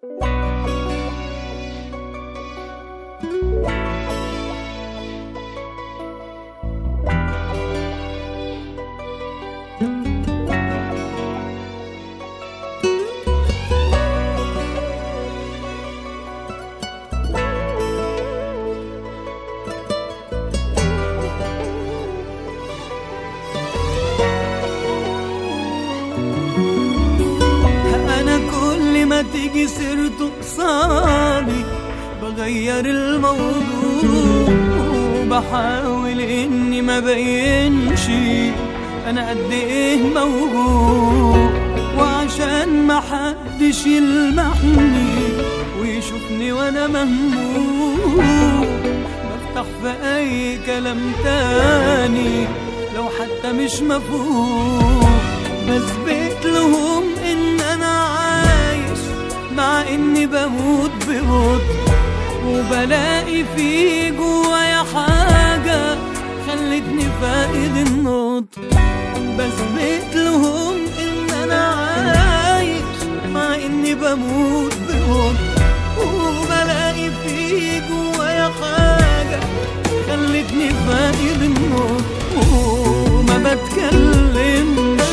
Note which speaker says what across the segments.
Speaker 1: انا كل ما تيجي سيرته قصادي بغير الموضوع وبحاول اني ما بينش انا قد ايه موجود وعشان ما حدش يلمحني ويشوفني وانا مهموم بفتح في اي كلام تاني لو حتى مش مفهوم بثبت لهم ان انا عايش مع اني بموت ببطء وبلاقي في جوايا حاجة خلتني فاقد النطق بثبت لهم ان انا عايش مع اني بموت ببطء وبلاقي في جوايا حاجة خلتني فاقد النطق وما بتكلمش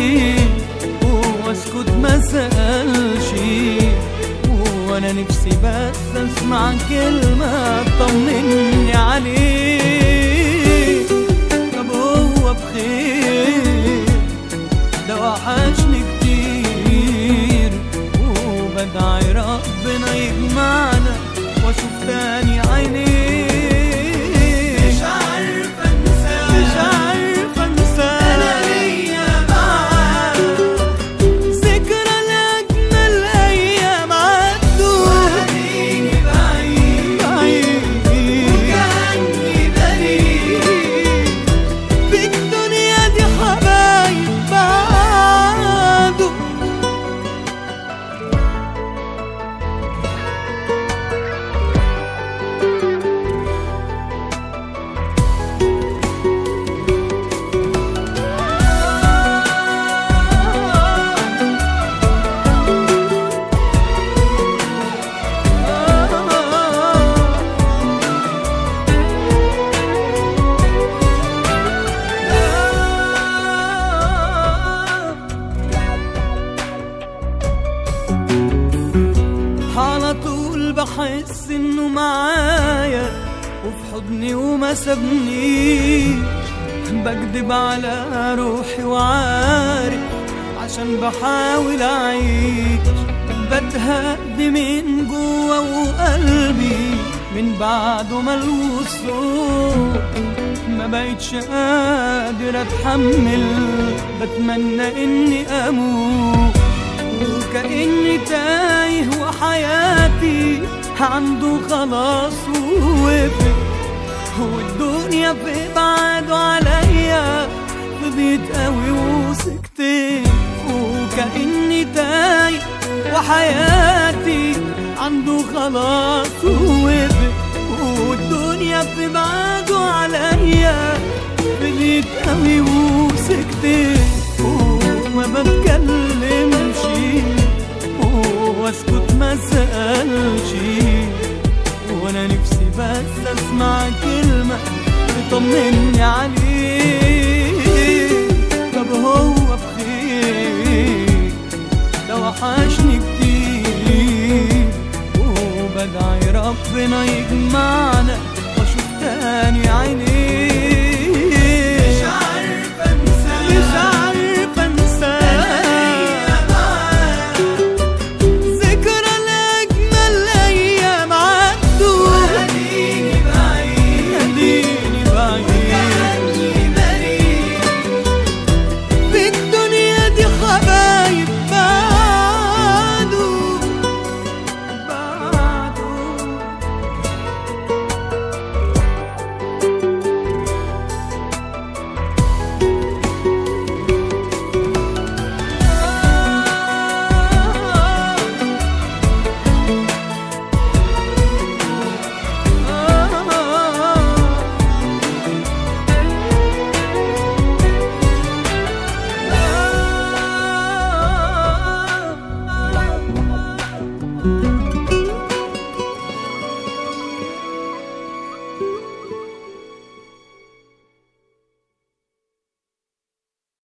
Speaker 1: واسكت ما سألش وانا نفسي بس اسمع كلمة تطمني عليه طب هو بخير ده وحشني كتير وبدعي ربنا يجمعنا واشوف تاني عينيه مش عارفة انساه مش عارفة انساه انا ليا معاه ذكرى لأجمل أيام عدوا وأديني بعيد بعيد وكأني بريء في الدنيا دي حبايب بعدوا على طول بحس انه معايا وفي حضني وما سابنيش بكدب على روحي وعارف عشان بحاول اعيش بتهد من جوا وقلبي من بعده ملوش صوت ما بقتش قادر اتحمل بتمنى اني اموت وكأني تايه وحياتي عنده خلاص ووقفت والدنيا في بعده عليا فضيت قوي وسكتت وكأني تايه وحياتي عنده خلاص ووقفت والدنيا في بعده عليا فضيت قوي وسكتت وما بتكلمش واسكت ما سألش وانا نفسي بس اسمع كلمة تطمني عليه طب هو بخير ده وحشني كتير وبدعي ربنا يجمعنا واشوف تاني عينيه